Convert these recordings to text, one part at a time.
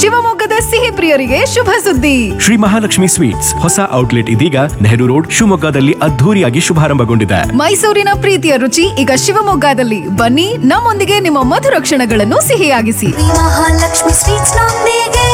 ಶಿವಮೊಗ್ಗದ ಸಿಹಿ ಪ್ರಿಯರಿಗೆ ಶುಭ ಸುದ್ದಿ ಶ್ರೀ ಮಹಾಲಕ್ಷ್ಮಿ ಸ್ವೀಟ್ಸ್ ಹೊಸ ಔಟ್ಲೆಟ್ ಇದೀಗ ನೆಹರು ರೋಡ್ ಶಿವಮೊಗ್ಗದಲ್ಲಿ ಅದ್ಧೂರಿಯಾಗಿ ಶುಭಾರಂಭಗೊಂಡಿದೆ ಮೈಸೂರಿನ ಪ್ರೀತಿಯ ರುಚಿ ಈಗ ಶಿವಮೊಗ್ಗದಲ್ಲಿ ಬನ್ನಿ ನಮ್ಮೊಂದಿಗೆ ನಿಮ್ಮ ಮಧುರ ಕ್ಷಣಗಳನ್ನು ಸಿಹಿಯಾಗಿಸಿ ಮಹಾಲಕ್ಷ್ಮಿ ಸ್ವೀಟ್ಸ್ ನೊಂದಿಗೆ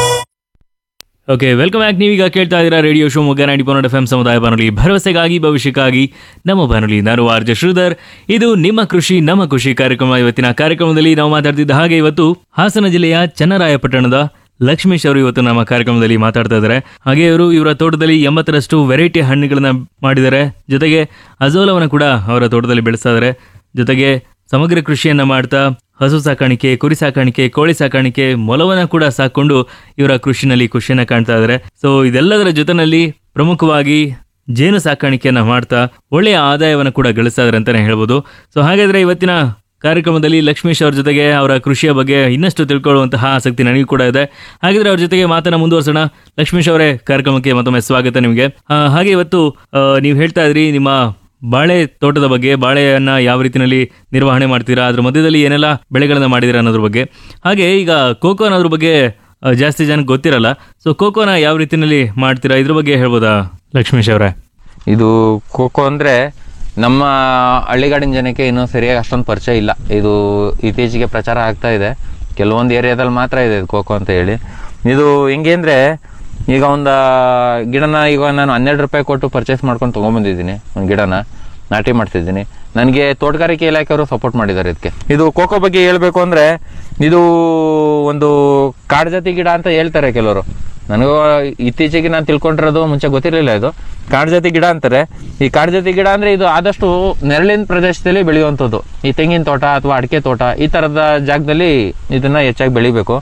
ಓಕೆ ವೆಲ್ಕಮ್ ಬ್ಯಾಕ್ ನೀವೀಗ ಕೇಳ್ತಾ ಇದ್ದೀರಾ radio Shivamogga ninety point F M ಸಮುದಾಯ ಬಾನುಲಿ ಭರವಸೆಗಾಗಿ ಭವಿಷ್ಯಕ್ಕಾಗಿ ನಮ್ಮ ಬಾನುಲಿ ನಾನು ಆರ್ ಜೆ ಶ್ರೀಧರ್ ಇದು ನಿಮ್ಮ ಕೃಷಿ ನಮ್ಮ ಖುಷಿ ಕಾರ್ಯಕ್ರಮ ಇವತ್ತಿನ ಕಾರ್ಯಕ್ರಮದಲ್ಲಿ ನಾವು ಮಾತಾಡ್ತಿದ್ದ ಹಾಗೆ ಇವತ್ತು ಹಾಸನ ಜಿಲ್ಲೆಯ ಚನ್ನರಾಯಪಟ್ಟಣದ ಲಕ್ಷ್ಮೀಶ್ ಅವರು ಇವತ್ತು ನಮ್ಮ ಕಾರ್ಯಕ್ರಮದಲ್ಲಿ ಮಾತಾಡ್ತಾ ಇದ್ದಾರೆ ಹಾಗೆ ಇವರು ಇವರ ತೋಟದಲ್ಲಿ ಎಂಬತ್ತರಷ್ಟು ವೆರೈಟಿ ಹಣ್ಣುಗಳನ್ನ ಮಾಡಿದ್ದಾರೆ ಜೊತೆಗೆ ಅಜೋಲವನ್ನು ಕೂಡ ಅವರ ತೋಟದಲ್ಲಿ ಬೆಳೆಸ್ತಾ ಇದ್ದಾರೆ ಜೊತೆಗೆ ಸಮಗ್ರ ಕೃಷಿಯನ್ನ ಮಾಡ್ತಾ ಹಸು ಸಾಕಾಣಿಕೆ ಕುರಿ ಸಾಕಾಣಿಕೆ ಕೋಳಿ ಸಾಕಾಣಿಕೆ ಮೊಲವನ್ನ ಕೂಡ ಸಾಕೊಂಡು ಇವರ ಕೃಷಿನಲ್ಲಿ ಖುಷಿಯನ್ನ ಕಾಣ್ತಾ ಇದ್ದಾರೆ ಸೊ ಇದೆಲ್ಲದರ ಜೊತೆನಲ್ಲಿ ಪ್ರಮುಖವಾಗಿ ಜೇನು ಸಾಕಾಣಿಕೆಯನ್ನ ಮಾಡ್ತಾ ಒಳ್ಳೆಯ ಆದಾಯವನ್ನು ಕೂಡ ಗಳಿಸ್ತಾ ಇದ್ದಾರೆ ಅಂತಾನೆ ಹೇಳ್ಬೋದು ಸೊ ಹಾಗಾದ್ರೆ ಇವತ್ತಿನ ಕಾರ್ಯಕ್ರಮದಲ್ಲಿ ಲಕ್ಷ್ಮೀಶ್ ಅವ್ರ ಜೊತೆಗೆ ಅವರ ಕೃಷಿಯ ಬಗ್ಗೆ ಇನ್ನಷ್ಟು ತಿಳ್ಕೊಳ್ಳುವಂತಹ ಆಸಕ್ತಿ ನನಗೂ ಕೂಡ ಇದೆ ಹಾಗಿದ್ರೆ ಅವ್ರ ಜೊತೆಗೆ ಮಾತನ್ನ ಮುಂದುವರ್ಸೋಣ ಲಕ್ಷ್ಮೀಶ್ ಅವರೇ ಕಾರ್ಯಕ್ರಮಕ್ಕೆ ಮತ್ತೊಮ್ಮೆ ಸ್ವಾಗತ ನಿಮಗೆ ಆ, ಹಾಗೆ ಇವತ್ತು ನೀವು ಹೇಳ್ತಾ ಇದ್ರಿ ನಿಮ್ಮ ಬಾಳೆ ತೋಟದ ಬಗ್ಗೆ ಬಾಳೆಯನ್ನ ಯಾವ ರೀತಿಯಲ್ಲಿ ನಿರ್ವಹಣೆ ಮಾಡ್ತೀರಾ ಅದ್ರ ಮಧ್ಯದಲ್ಲಿ ಏನೆಲ್ಲ ಬೆಳೆಗಳನ್ನ ಮಾಡಿದ್ದೀರಾ ಅನ್ನೋದ್ರ ಬಗ್ಗೆ ಹಾಗೆ ಈಗ ಕೋಕೋ ಅನ್ನೋದ್ರ ಬಗ್ಗೆ ಆ, ಜಾಸ್ತಿ ಜನಕ್ಕೆ ಗೊತ್ತಿರಲ್ಲ ಸೊ ಕೋಕೋನ ಯಾವ ರೀತಿಯಲ್ಲಿ ಮಾಡ್ತೀರಾ ಇದ್ರ ಬಗ್ಗೆ ಹೇಳ್ಬೋದಾ ಲಕ್ಷ್ಮೀಶ್ ಅವರೇ ಇದು ಖೋಖೋ ಅಂದರೆ ನಮ್ಮ ಹಳ್ಳಿಗಾಡಿನ ಜನಕ್ಕೆ ಇನ್ನೂ ಸರಿಯಾಗಿ ಅಷ್ಟೊಂದು ಪರಿಚಯ ಇಲ್ಲ ಇದು ಇತ್ತೀಚೆಗೆ ಪ್ರಚಾರ ಆಗ್ತಾ ಇದೆ ಕೆಲವೊಂದು ಏರಿಯಾದಲ್ಲಿ ಮಾತ್ರ ಇದೆ ಇದು ಖೋಖೋ ಅಂತ ಹೇಳಿ ಇದು ಹೆಂಗೆ ಅಂದರೆ ಈಗ ಒಂದು ಗಿಡನ ಈಗ ನಾನು ಹನ್ನೆರಡು ರೂಪಾಯಿ ಕೊಟ್ಟು ಪರ್ಚೇಸ್ ಮಾಡ್ಕೊಂಡು ತೊಗೊಂಬಂದಿದ್ದೀನಿ ಒಂದು ಗಿಡನ ನಾಟಿ ಮಾಡ್ತಿದ್ದೀನಿ ನನಗೆ ತೋಟಗಾರಿಕೆ ಇಲಾಖೆಯವರು ಸಪೋರ್ಟ್ ಮಾಡಿದ್ದಾರೆ ಇದಕ್ಕೆ ಇದು ಕೋಕೋ ಬಗ್ಗೆ ಹೇಳಬೇಕು ಅಂದರೆ ಇದು ಒಂದು ಕಾಡ್ಜಾತಿ ಗಿಡ ಅಂತ ಹೇಳ್ತಾರೆ ಕೆಲವರು ನನಗೂ ಇತ್ತೀಚೆಗೆ ನಾನು ತಿಳ್ಕೊಂಡಿರೋದು ಮುಂಚೆ ಗೊತ್ತಿರಲಿಲ್ಲ ಇದು ಕಾಡ್ಜಾತಿ ಗಿಡ ಅಂತಾರೆ ಈ ಕಾಡ್ಜಾತಿ ಗಿಡ ಅಂದರೆ ಇದು ಆದಷ್ಟು ನೆರಳಿನ ಪ್ರದೇಶದಲ್ಲಿ ಬೆಳೆಯುವಂಥದ್ದು ಈ ತೆಂಗಿನ ತೋಟ ಅಥವಾ ಅಡಿಕೆ ತೋಟ ಈ ಥರದ ಜಾಗದಲ್ಲಿ ಇದನ್ನು ಹೆಚ್ಚಾಗಿ ಬೆಳಿಬೇಕು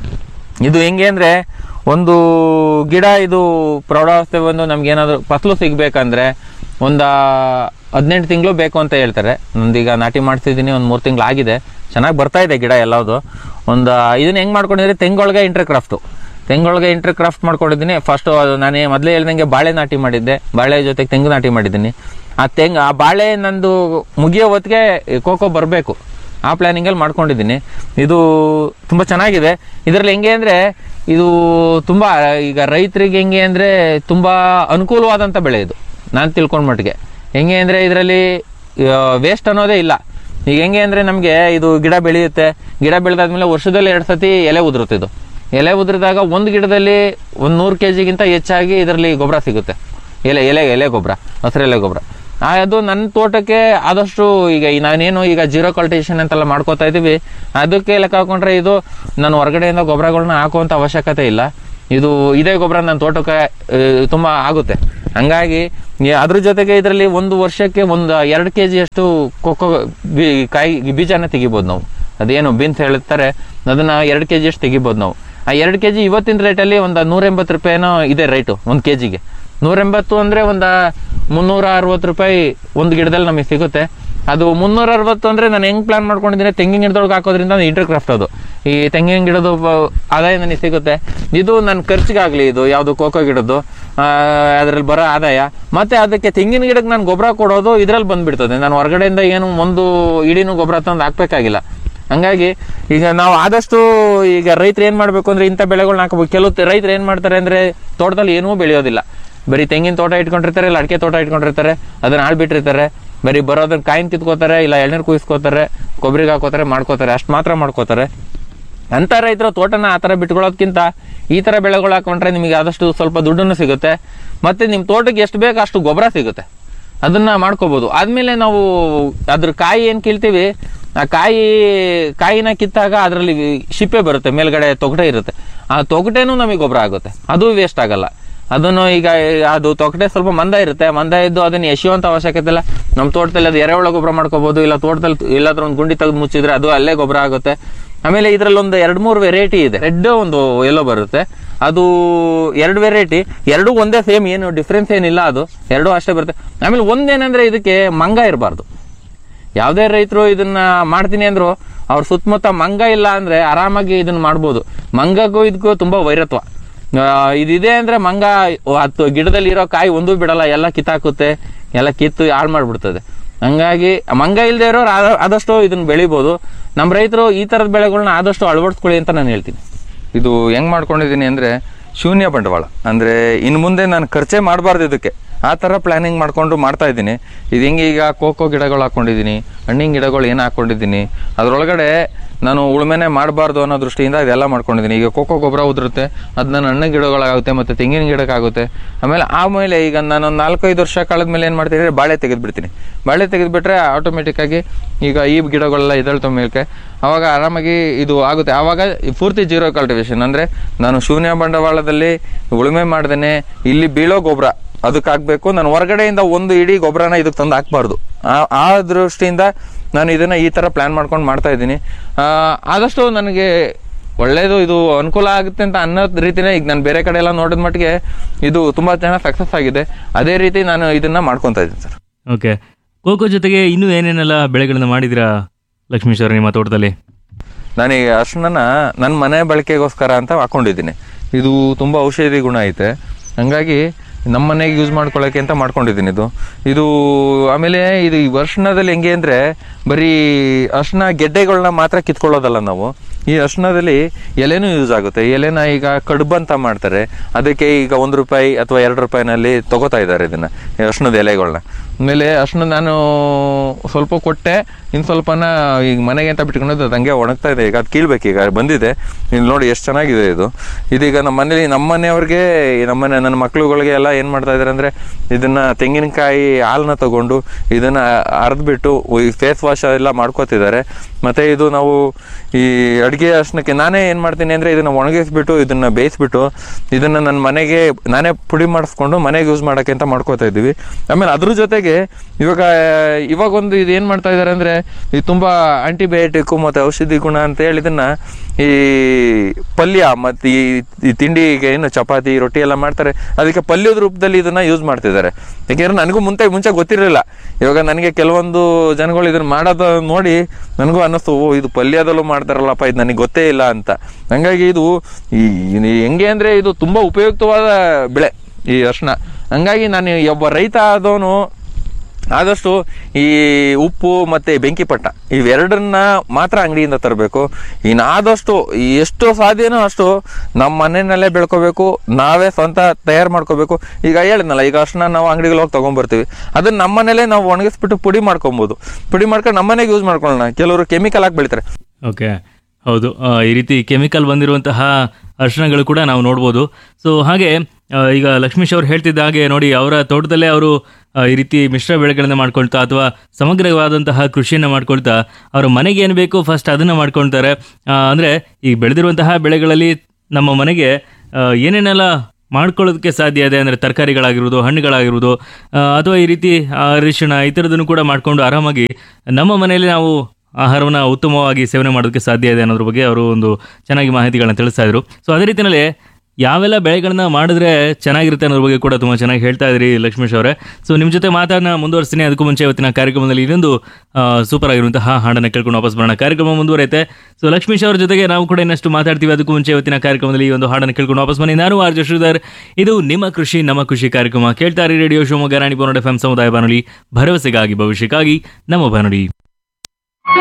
ಇದು ಹೆಂಗೆ ಅಂದರೆ ಒಂದು ಗಿಡ ಇದು ಪ್ರೌಢಾವಸ್ಥೆ ಬಂದು ನಮ್ಗೇನಾದರೂ ಫಸಲು ಸಿಗಬೇಕಂದ್ರೆ ಒಂದು ಹದಿನೆಂಟು ತಿಂಗಳು ಬೇಕು ಅಂತ ಹೇಳ್ತಾರೆ ನಂದೀಗ ನಾಟಿ ಮಾಡ್ತಿದ್ದೀನಿ ಒಂದು ಮೂರು ತಿಂಗಳು ಆಗಿದೆ ಚೆನ್ನಾಗಿ ಬರ್ತಾ ಇದೆ ಗಿಡ ಎಲ್ಲದು ಒಂದು ಇದನ್ನ ಹೆಂಗೆ ಮಾಡ್ಕೊಂಡಿದ್ರೆ ತೆಂಗೊಳಗೆ ಇಂಟರ್ ಕ್ರಾಫ್ಟು ತೆಂಗೊಳಗೆ ಇಂಟರ್ ಕ್ರಾಫ್ಟ್ ಮಾಡ್ಕೊಂಡಿದ್ದೀನಿ ಫಸ್ಟು ಅದು ನಾನು ಮೊದಲೇ ಹೇಳ್ದಂಗೆ ಬಾಳೆ ನಾಟಿ ಮಾಡಿದ್ದೆ ಬಾಳೆ ಜೊತೆಗೆ ತೆಂಗು ನಾಟಿ ಮಾಡಿದ್ದೀನಿ ಆ ತೆಂಗು ಆ ಬಾಳೆ ನಂದು ಮುಗಿಯೋ ಹೊತ್ತಿಗೆ ಕೋಕೋ ಬರಬೇಕು ಆ ಪ್ಲ್ಯಾನಿಂಗಲ್ಲಿ ಮಾಡ್ಕೊಂಡಿದ್ದೀನಿ ಇದು ತುಂಬ ಚೆನ್ನಾಗಿದೆ ಇದರಲ್ಲಿ ಹೆಂಗೆ ಅಂದರೆ ಇದು ತುಂಬ ಈಗ ರೈತರಿಗೆ ಹೆಂಗೆ ಅಂದರೆ ತುಂಬ ಅನುಕೂಲವಾದಂಥ ಬೆಳೆ ಇದು ನಾನು ತಿಳ್ಕೊಂಡ ಮಟ್ಟಿಗೆ ಹೆಂಗೆ ಅಂದರೆ ಇದರಲ್ಲಿ ವೇಸ್ಟ್ ಅನ್ನೋದೇ ಇಲ್ಲ ಈಗ ಹೆಂಗೆ ಅಂದರೆ ನಮಗೆ ಇದು ಗಿಡ ಬೆಳೆಯುತ್ತೆ ಗಿಡ ಬೆಳೆದಾದ್ಮೇಲೆ ವರ್ಷದಲ್ಲಿ ಎರಡು ಸತಿ ಎಲೆ ಉದುರುತ್ತೆ ಇದು ಎಲೆ ಉದುರಿದಾಗ ಒಂದು ಗಿಡದಲ್ಲಿ ಒಂದು ನೂರು ಕೆ ಜಿಗಿಂತ ಹೆಚ್ಚಾಗಿ ಇದರಲ್ಲಿ ಗೊಬ್ಬರ ಸಿಗುತ್ತೆ ಎಲೆ ಎಲೆ ಎಲೆ ಗೊಬ್ಬರ ಹಸಿರೆಲೆ ಗೊಬ್ಬರ ಆ, ಅದು ನನ್ನ ತೋಟಕ್ಕೆ ಆದಷ್ಟು ಈಗ ಈ ನಾನೇನು ಈಗ ಜೀರೋ ಕಲ್ಟಿವೇಶನ್ ಅಂತೆಲ್ಲ ಮಾಡ್ಕೋತಾ ಇದ್ದೀವಿ ಅದಕ್ಕೆ ಲೆಕ್ಕ ಹಾಕೊಂಡ್ರೆ ಇದು ನಾನು ಹೊರಗಡೆಯಿಂದ ಗೊಬ್ಬರಗಳನ್ನ ಹಾಕುವಂಥ ಅವಶ್ಯಕತೆ ಇಲ್ಲ ಇದು ಇದೇ ಗೊಬ್ಬರ ನನ್ನ ತೋಟಕ್ಕೆ ಆ, ತುಂಬ ಆಗುತ್ತೆ ಹಂಗಾಗಿ ಈ- ಅದ್ರ ಜೊತೆಗೆ ಇದರಲ್ಲಿ ಒಂದು ವರ್ಷಕ್ಕೆ ಒಂದು ಎರಡು ಕೆ ಜಿಯಷ್ಟು ಕೊಕ್ಕೋ ಬೀ ಕಾಯಿ ಬೀಜನ ತೆಗಿಬೋದು ನಾವು ಅದೇನು ಬೀನ್ಸ್ ಹೇಳ್ತಾರೆ ಅದನ್ನ ಎರಡು ಕೆ ಜಿಯಷ್ಟು ತೆಗಿಬೋದು ನಾವು ಆ ಎರಡು ಕೆ ಜಿ ಇವತ್ತಿನ ರೇಟಲ್ಲಿ ಒಂದು ನೂರ ಎಂಬತ್ತು ರೂಪಾಯಿನೋ ಇದೆ ರೈಟು ಒಂದು ಕೆ ಜಿಗೆ ನೂರ ಎಂಬತ್ತು ಅಂದರೆ ಒಂದು ಮುನ್ನೂರ ಅರವತ್ತು ರೂಪಾಯಿ ಒಂದು ಗಿಡದಲ್ಲಿ ನಮಗೆ ಸಿಗುತ್ತೆ ಅದು ಮುನ್ನೂರ ಅರವತ್ತು ಅಂದರೆ ನಾನು ಹೆಂಗೆ ಪ್ಲಾನ್ ಮಾಡ್ಕೊಂಡಿದ್ದೀನಿ ತೆಂಗಿನ ಗಿಡದೊಳಗೆ ಹಾಕೋದ್ರಿಂದ ಇಂಟರ್ ಕ್ರಾಫ್ಟ್ ಅದು ಈ ತೆಂಗಿನ ಗಿಡದ ಬ- ಆದಾಯ ನನಗೆ ಸಿಗುತ್ತೆ ಇದು ನನ್ನ ಖರ್ಚಿಗಾಗಲಿ ಇದು ಯಾವುದು ಕೋಕೋ ಗಿಡದ್ದು ಅದರಲ್ಲಿ ಬರೋ ಆದಾಯ ಮತ್ತು ಅದಕ್ಕೆ ತೆಂಗಿನ ಗಿಡಕ್ಕೆ ನಾನು ಗೊಬ್ಬರ ಕೊಡೋದು ಇದರಲ್ಲಿ ಬಂದ್ಬಿಡ್ತದೆ ನಾನು ಹೊರಗಡೆಯಿಂದ ಏನು ಒಂದು ಇಡೀನು ಗೊಬ್ಬರ ತಂದು ಹಾಕ್ಬೇಕಾಗಿಲ್ಲ ಹಂಗಾಗಿ ಈಗ ನಾವು ಆದಷ್ಟು ಈಗ ರೈತರು ಏನು ಮಾಡಬೇಕು ಅಂದರೆ ಇಂಥ ಬೆಳೆಗಳನ್ನ ಹಾಕಬೇಕು ಕೆಲವು ರೈತರು ಏನು ಮಾಡ್ತಾರೆ ಅಂದರೆ ತೋಟದಲ್ಲಿ ಏನೂ ಬೆಳೆಯೋದಿಲ್ಲ ಬರೀ ತೆಂಗಿನ ತೋಟ ಇಟ್ಕೊಂಡಿರ್ತಾರೆ ಇಲ್ಲ ಅಡಿಕೆ ತೋಟ ಇಟ್ಕೊಂಡಿರ್ತಾರೆ ಅದನ್ನ ಆಳ್ಬಿಟ್ಟಿರ್ತಾರೆ ಬರೀ ಬರೋದನ್ನ ಕಾಯಿನ್ ಕಿತ್ಕೋತಾರೆ ಇಲ್ಲ ಎಳ್ನೀರು ಕುಯಿಸ್ಕೋತಾರೆ ಕೊಬ್ಬರಿಗೆ ಹಾಕೋತಾರೆ ಮಾಡ್ಕೋತಾರೆ ಅಷ್ಟು ಮಾತ್ರ ಮಾಡ್ಕೋತಾರೆ ಅಂಥ ರೈತರು ತೋಟನ ಆ ಥರ ಬಿಟ್ಕೊಳ್ಳೋದಕ್ಕಿಂತ ಈ ಥರ ಬೆಳೆಗಳು ಹಾಕೊಂಡ್ರೆ ನಿಮಗೆ ಆದಷ್ಟು ಸ್ವಲ್ಪ ದುಡ್ಡನ್ನು ಸಿಗುತ್ತೆ ಮತ್ತು ನಿಮ್ಮ ತೋಟಕ್ಕೆ ಎಷ್ಟು ಬೇಕು ಅಷ್ಟು ಗೊಬ್ಬರ ಸಿಗುತ್ತೆ ಅದನ್ನ ಮಾಡ್ಕೋಬೋದು ಆದಮೇಲೆ ನಾವು ಅದ್ರ ಕಾಯಿ ಏನು ಕೀಳ್ತೀವಿ ಆ ಕಾಯಿ ಕಾಯಿನ ಕಿತ್ತಾಗ ಅದರಲ್ಲಿ ಶಿಪ್ಪೆ ಬರುತ್ತೆ ಮೇಲ್ಗಡೆ ತೊಗಟೆ ಇರುತ್ತೆ ಆ ತೊಗಟೆನೂ ನಮಗೆ ಗೊಬ್ಬರ ಆಗುತ್ತೆ ಅದು ವೇಸ್ಟ್ ಆಗಲ್ಲ ಅದನ್ನು ಈಗ ಅದು ತೊಗಟೆ ಸ್ವಲ್ಪ ಮಂದ ಇರುತ್ತೆ ಮಂದ ಇದ್ದು ಅದನ್ನ ಎಸೆಯುವಂಥ ಅವಶ್ಯಕತೆ ಇಲ್ಲ ನಮ್ಮ ತೋಟದಲ್ಲಿ ಅದು ಎರೆಹುಳ ಗೊಬ್ಬರ ಮಾಡ್ಕೋಬಹುದು ಇಲ್ಲ ತೋಟದಲ್ಲಿ ಎಲ್ಲಾದ್ರೂ ಒಂದು ಗುಂಡಿ ತೆಗೆದು ಮುಚ್ಚಿದ್ರೆ ಅದು ಅಲ್ಲೇ ಗೊಬ್ಬರ ಆಗುತ್ತೆ ಆಮೇಲೆ ಇದರಲ್ಲಿ ಒಂದು ಎರಡು ಮೂರು ವೆರೈಟಿ ಇದೆ ರೆಡ್ ಒಂದು ಎಲ್ಲೋ ಬರುತ್ತೆ ಅದು ಎರಡು ವೆರೈಟಿ ಎರಡು ಒಂದೇ ಸೇಮ್ ಏನು ಡಿಫ್ರೆನ್ಸ್ ಏನಿಲ್ಲ ಅದು ಎರಡೂ ಅಷ್ಟೇ ಬರುತ್ತೆ ಆಮೇಲೆ ಒಂದೇನಂದ್ರೆ ಇದಕ್ಕೆ ಮಂಗ ಇರಬಾರ್ದು ಯಾವುದೇ ರೈತರು ಇದನ್ನ ಮಾಡ್ತೀನಿ ಅಂದ್ರು ಅವ್ರ ಸುತ್ತಮುತ್ತ ಮಂಗ ಇಲ್ಲ ಅಂದ್ರೆ ಆರಾಮಾಗಿ ಇದನ್ನ ಮಾಡ್ಬೋದು ಮಂಗಗೂ ಇದಕ್ಕೂ ತುಂಬಾ ವೈರತ್ವ ಆ, ಇದಿದೆ ಅಂದ್ರೆ ಮಂಗ ಹತ್ತು ಗಿಡದಲ್ಲಿ ಇರೋ ಕಾಯಿ ಒಂದೂ ಬಿಡಲ್ಲ ಎಲ್ಲ ಕಿತ್ತಾಕುತ್ತೆ ಎಲ್ಲ ಕಿತ್ತು ಹಾಳು ಮಾಡ್ಬಿಡ್ತದೆ ಹಂಗಾಗಿ ಮಂಗ ಇಲ್ಲದೆ ಇರೋರು ಆದ- ಆದಷ್ಟು ಇದನ್ನ ಬೆಳಿಬೋದು ನಮ್ಮ ರೈತರು ಈ ಥರದ ಬೆಳೆಗಳನ್ನ ಆದಷ್ಟು ಅಳವಡಿಸ್ಕೊಳ್ಳಿ ಅಂತ ನಾನು ಹೇಳ್ತೀನಿ ಇದು ಹೆಂಗೆ ಮಾಡ್ಕೊಂಡಿದ್ದೀನಿ ಅಂದರೆ ಶೂನ್ಯ ಬಂಡವಾಳ ಅಂದರೆ ಇನ್ನು ಮುಂದೆ ನಾನು ಖರ್ಚೇ ಮಾಡಬಾರ್ದು ಇದಕ್ಕೆ ಆ ಥರ ಪ್ಲ್ಯಾನಿಂಗ್ ಮಾಡ್ಕೊಂಡು ಮಾಡ್ತಾ ಇದ್ದೀನಿ ಇದು ಹೆಂಗೆ ಈಗ ಕೋಕೋ ಗಿಡಗಳು ಹಾಕ್ಕೊಂಡಿದ್ದೀನಿ ಹಣ್ಣಿನ ಗಿಡಗಳು ಏನು ಹಾಕ್ಕೊಂಡಿದ್ದೀನಿ ಅದರೊಳಗಡೆ ನಾನು ಉಳುಮೆನೆ ಮಾಡಬಾರ್ದು ಅನ್ನೋ ದೃಷ್ಟಿಯಿಂದ ಇದೆಲ್ಲ ಮಾಡ್ಕೊಂಡಿದ್ದೀನಿ ಈಗ ಕೋಕೋ ಗೊಬ್ಬರ ಉದುರುತ್ತೆ ಅದು ನನ್ನ ಹಣ್ಣಿನ ಗಿಡಗಳಾಗುತ್ತೆ ಮತ್ತು ತೆಂಗಿನ ಗಿಡಕ್ಕಾಗುತ್ತೆ ಆಮೇಲೆ ಆಮೇಲೆ ಈಗ ನಾನು ಒಂದು ನಾಲ್ಕೈದು ವರ್ಷ ಕಳೆದ ಮೇಲೆ ಏನು ಮಾಡ್ತೀನಿ ಅಂದರೆ ಬಾಳೆ ತೆಗೆದುಬಿಡ್ತೀನಿ ಬಾಳೆ ತೆಗೆದುಬಿಟ್ರೆ ಆಟೋಮೆಟಿಕ್ಕಾಗಿ ಈಗ ಈ ಗಿಡಗಳೆಲ್ಲ ಇದಳ್ತ ಮೇಲ್ಕೆ ಆವಾಗ ಆರಾಮಾಗಿ ಇದು ಆಗುತ್ತೆ ಆವಾಗ ಈ ಪೂರ್ತಿ ಜೀರೋ ಕಲ್ಟಿವೇಶನ್ ಅಂದರೆ ನಾನು ಶೂನ್ಯ ಬಂಡವಾಳದಲ್ಲಿ ಉಳುಮೆ ಮಾಡ್ದೇನೆ ಇಲ್ಲಿ ಬೀಳೋ ಗೊಬ್ಬರ ಅದಕ್ಕೆ ಹಾಕ್ಬೇಕು ನಾನು ಹೊರಗಡೆಯಿಂದ ಒಂದು ಇಡೀ ಗೊಬ್ಬರನ ಇದಕ್ಕೆ ತಂದು ಹಾಕ್ಬಾರ್ದು ಆ- ಆ ದೃಷ್ಟಿಯಿಂದ ನಾನು ಇದನ್ನು ಈ ಥರ ಪ್ಲ್ಯಾನ್ ಮಾಡ್ಕೊಂಡು ಮಾಡ್ತಾ ಇದ್ದೀನಿ ಆ, ಆದಷ್ಟು ನನಗೆ ಒಳ್ಳೇದು ಇದು ಅನುಕೂಲ ಆಗುತ್ತೆ ಅಂತ ಅನ್ನೋ ರೀತಿನೇ ಈಗ ನಾನು ಬೇರೆ ಕಡೆ ಎಲ್ಲ ನೋಡಿದ ಮಟ್ಟಿಗೆ ಇದು ತುಂಬ ಚೆನ್ನಾಗಿ ಸಕ್ಸಸ್ ಆಗಿದೆ ಅದೇ ರೀತಿ ನಾನು ಇದನ್ನು ಮಾಡ್ಕೊತಾ ಇದ್ದೀನಿ ಸರ್ ಓಕೆ ಕೋಕೋ ಜೊತೆಗೆ ಇನ್ನೂ ಏನೇನೆಲ್ಲ ಬೆಳೆಗಳನ್ನ ಮಾಡಿದಿರಾ ಲಕ್ಷ್ಮೀಶ್ ಅವರೇ ನಿಮ್ಮ ತೋಟದಲ್ಲಿ ನಾನೀಗ ಅರ್ಶಿಣನ ನನ್ನ ಮನೆ ಬಳಕೆಗೋಸ್ಕರ ಅಂತ ಹಾಕೊಂಡಿದ್ದೀನಿ ಇದು ತುಂಬ ಔಷಧಿ ಗುಣ ಐತೆ ಹಂಗಾಗಿ ನಮ್ಮ ಮನೆಗೆ ಯೂಸ್ ಮಾಡ್ಕೊಳ್ಳೋಕೆ ಅಂತ ಮಾಡ್ಕೊಂಡಿದ್ದೀನಿ ಇದು ಇದು ಆಮೇಲೆ ಇದು ಈ ಅರ್ಶಿಣದಲ್ಲಿ ಹೆಂಗೆ ಅಂದರೆ ಬರೀ ಅರ್ಶಿಣ ಗೆಡ್ಡೆಗಳನ್ನ ಮಾತ್ರ ಕಿತ್ಕೊಳ್ಳೋದಲ್ಲ ನಾವು ಈ ಅರ್ಶಿಣದಲ್ಲಿ ಎಲೆನೂ ಯೂಸ್ ಆಗುತ್ತೆ ಎಲೆನ ಈಗ ಕಡುಬು ಅಂತ ಮಾಡ್ತಾರೆ ಅದಕ್ಕೆ ಈಗ ಒಂದು ರೂಪಾಯಿ ಅಥವಾ ಎರಡು ರೂಪಾಯಿನಲ್ಲಿ ತಗೋತಾ ಇದ್ದಾರೆ ಇದನ್ನು ಈ ಅರ್ಶಿಣದ ಎಲೆಗಳನ್ನ ಆಮೇಲೆ ಅರ್ಶಿಣ ನಾನು ಸ್ವಲ್ಪ ಕೊಟ್ಟೆ ಇನ್ನು ಸ್ವಲ್ಪನ ಈಗ ಮನೆಗೆ ಅಂತ ಬಿಟ್ಕೊಂಡು ಅದು ಹಂಗೆ ಒಣಗ್ತಾ ಇದೆ ಈಗ ಅದು ಕೀಳ್ಬೇಕು ಈಗ ಬಂದಿದೆ ಇಲ್ಲಿ ನೋಡಿ ಎಷ್ಟು ಚೆನ್ನಾಗಿದೆ ಇದು ಇದೀಗ ನಮ್ಮ ಮನೇಲಿ ನಮ್ಮ ಮನೆಯವ್ರಿಗೆ ನಮ್ಮನೆ ನನ್ನ ಮಕ್ಳುಗಳಿಗೆ ಎಲ್ಲ ಏನು ಮಾಡ್ತಾ ಇದ್ದಾರೆ ಅಂದರೆ ಇದನ್ನು ತೆಂಗಿನಕಾಯಿ ಹಾಲನ್ನ ತಗೊಂಡು ಇದನ್ನು ಅರ್ದ್ಬಿಟ್ಟು ಈ ಫೇಸ್ ವಾಶ್ ಎಲ್ಲ ಮಾಡ್ಕೋತಿದ್ದಾರೆ ಮತ್ತು ಇದು ನಾವು ಈ ಅಡುಗೆ ಅರ್ಶನಕ್ಕೆ ನಾನೇ ಏನು ಮಾಡ್ತೀನಿ ಅಂದರೆ ಇದನ್ನು ಒಣಗಿಸ್ಬಿಟ್ಟು ಇದನ್ನು ಬೇಯಿಸ್ಬಿಟ್ಟು ಇದನ್ನು ನನ್ನ ಮನೆಗೆ ನಾನೇ ಪುಡಿ ಮಾಡಿಸ್ಕೊಂಡು ಮನೆಗೆ ಯೂಸ್ ಮಾಡೋಕ್ಕೆ ಅಂತ ಮಾಡ್ಕೋತಾ ಇದ್ದೀವಿ ಆಮೇಲೆ ಅದ್ರ ಜೊತೆಗೆ ಇವಾಗ ಇವಾಗ ಒಂದು ಇದು ಏನು ಮಾಡ್ತಾ ಇದ್ದಾರೆ ಅಂದರೆ ಇದು ತುಂಬ ಆಂಟಿಬಯೋಟಿಕ್ಕು ಮತ್ತು ಔಷಧಿ ಗುಣ ಅಂತ ಹೇಳಿ ಇದನ್ನು ಈ ಪಲ್ಯ ಮತ್ತು ಈ ಈ ತಿಂಡಿಗೆ ಏನು ಚಪಾತಿ ರೊಟ್ಟಿ ಎಲ್ಲ ಮಾಡ್ತಾರೆ ಅದಕ್ಕೆ ಪಲ್ಯದ ರೂಪದಲ್ಲಿ ಇದನ್ನು ಯೂಸ್ ಮಾಡ್ತಿದ್ದಾರೆ ಯಾಕೆಂದ್ರೆ ನನಗೂ ಮುಂದೆ ಮುಂಚೆ ಗೊತ್ತಿರಲಿಲ್ಲ ಇವಾಗ ನನಗೆ ಕೆಲವೊಂದು ಜನಗಳು ಇದನ್ನು ಮಾಡೋದು ನೋಡಿ ನನಗೂ ಅನ್ನಿಸ್ತು ಓ ಇದು ಪಲ್ಯದಲ್ಲೂ ಮಾಡ್ತಾರಲ್ಲಪ್ಪ ಇದು ನನಗೆ ಗೊತ್ತೇ ಇಲ್ಲ ಅಂತ ಹಂಗಾಗಿ ಇದು ಈ ಈ ಹೆಂಗೆ ಅಂದರೆ ಇದು ತುಂಬ ಉಪಯುಕ್ತವಾದ ಬೆಳೆ ಈ ಅರ್ಶಿಣ ಹಂಗಾಗಿ ನಾನು ಒಬ್ಬ ರೈತ ಆದವನು ಆದಷ್ಟು ಈ ಉಪ್ಪು ಮತ್ತು ಬೆಂಕಿಪಟ್ಟ ಇವೆರಡನ್ನ ಮಾತ್ರ ಅಂಗಡಿಯಿಂದ ತರಬೇಕು ಇನ್ನು ಆದಷ್ಟು ಎಷ್ಟು ಸಾಧ್ಯನೋ ಅಷ್ಟು ನಮ್ಮ ಮನೆಯಲ್ಲೇ ಬೆಳ್ಕೋಬೇಕು ನಾವೇ ಸ್ವಂತ ತಯಾರು ಮಾಡ್ಕೋಬೇಕು ಈಗ ಹೇಳಿದ್ನಲ್ಲ ಈಗ ಅರ್ಶಿನ ನಾವು ಅಂಗಡಿಗೆ ಹೋಗಿ ತೊಗೊಂಬರ್ತೀವಿ ಅದನ್ನ ನಮ್ಮ ಮನೇಲೇ ನಾವು ಒಣಗಿಸ್ಬಿಟ್ಟು ಪುಡಿ ಮಾಡ್ಕೊಬೋದು ಪುಡಿ ಮಾಡ್ಕೊಂಡು ನಮ್ಮ ಮನೆಗೆ ಯೂಸ್ ಮಾಡ್ಕೊಳ್ಳೋಣ ಕೆಲವರು ಕೆಮಿಕಲ್ ಹಾಕಿ ಬೆಳಿತಾರೆ ಓಕೆ ಹೌದು ಆ, ಈ ರೀತಿ ಕೆಮಿಕಲ್ ಬಂದಿರುವಂತಹ ಅರ್ಶನಗಳು ಕೂಡ ನಾವು ನೋಡ್ಬೋದು ಸೊ ಹಾಗೆ ಆ, ಈಗ ಲಕ್ಷ್ಮೀಶ್ ಅವರು ಹೇಳ್ತಿದ್ದ ಹಾಗೆ ನೋಡಿ ಅವರ ತೋಟದಲ್ಲೇ ಅವರು ಆ, ಈ ರೀತಿ ಮಿಶ್ರ ಬೆಳೆಗಳನ್ನ ಮಾಡ್ಕೊಳ್ತಾ ಅಥವಾ ಸಮಗ್ರವಾದಂತಹ ಕೃಷಿಯನ್ನು ಮಾಡ್ಕೊಳ್ತಾ ಅವರ ಮನೆಗೆ ಏನು ಬೇಕು ಫಸ್ಟ್ ಅದನ್ನು ಮಾಡ್ಕೊಳ್ತಾರೆ ಆ, ಅಂದ್ರೆ ಈ ಬೆಳೆದಿರುವಂತಹ ಬೆಳೆಗಳಲ್ಲಿ ನಮ್ಮ ಮನೆಗೆ ಆ, ಏನೇನೆಲ್ಲ ಮಾಡ್ಕೊಳ್ಳೋದಕ್ಕೆ ಸಾಧ್ಯ ಇದೆ ಅಂದರೆ ತರಕಾರಿಗಳಾಗಿರ್ಬೋದು ಹಣ್ಣುಗಳಾಗಿರ್ಬೋದು ಆ, ಅಥವಾ ಈ ರೀತಿ ಆ, ಅರಿಶಿಣ ಈ ಥರದನ್ನು ಕೂಡ ಮಾಡಿಕೊಂಡು ಆರಾಮಾಗಿ ನಮ್ಮ ಮನೆಯಲ್ಲಿ ನಾವು ಆಹಾರವನ್ನು ಉತ್ತಮವಾಗಿ ಸೇವನೆ ಮಾಡೋದಕ್ಕೆ ಸಾಧ್ಯ ಇದೆ ಅನ್ನೋದ್ರ ಬಗ್ಗೆ ಅವರು ಒಂದು ಚೆನ್ನಾಗಿ ಮಾಹಿತಿಗಳನ್ನ ತಿಳಿಸ್ತಾ ಇದ್ರು ಸೊ ಅದೇ ರೀತಿಯಲ್ಲಿ ಯಾವೆಲ್ಲ ಬೆಳೆಗಳನ್ನ ಮಾಡಿದ್ರೆ ಚೆನ್ನಾಗಿರುತ್ತೆ ಅನ್ನೋದ್ರ ಬಗ್ಗೆ ಕೂಡ ತುಂಬ ಚೆನ್ನಾಗಿ ಹೇಳ್ತಾ ಇದ್ರಿ ಲಕ್ಷ್ಮೀಶ್ ಅವರೇ ಸೊ ನಿಮ್ಮ ಜೊತೆ ಮಾತನ್ನ ಮುಂದುವರಿಸ್ತೀನಿ ಅದಕ್ಕೂ ಮುಂಚೆ ಇವತ್ತಿನ ಕಾರ್ಯಕ್ರಮದಲ್ಲಿ ಇನ್ನೊಂದು ಸೂಪರ್ ಆಗಿರುವಂತಹ ಹಾಡನ್ನು ಕೇಳ್ಕೊಂಡು ವಾಪಸ್ ಬರೋಣ ಕಾರ್ಯಕ್ರಮ ಮುಂದುವರೆಯುತ್ತೆ ಸೊ ಲಕ್ಷ್ಮೀಶ್ ಅವ್ರ ಜೊತೆಗೆ ನಾವು ಕೂಡ ಇನ್ನಷ್ಟು ಮಾತಾಡ್ತೀವಿ ಅದಕ್ಕೂ ಮುಂಚೆ ಇವತ್ತಿನ ಕಾರ್ಯಕ್ರಮದಲ್ಲಿ ಈ ಒಂದು ಹಾಡನ್ನು ಕೇಳ್ಕೊಂಡು ವಾಪಸ್ ಬನ್ನಿ ನಾನು ಆರ್ ಶ್ರೀಧರ್ ಇದು ನಿಮ್ಮ ಕೃಷಿ ನಮ್ಮ ಕೃಷಿ ಕಾರ್ಯಕ್ರಮ ಕೇಳ್ತಾರೆ ರೇಡಿಯೋ ಶಿವಮೊಗ್ಗ ರಾಣಿ ಬಾನುಡಿ ಎಫ್ ಸಮುದಾಯ ಬಾನುಲಿ ಭರವಸೆಗಾಗಿ ಭವಿಷ್ಯಕ್ಕಾಗಿ ನಮ್ಮ ಬಾನುಲಿ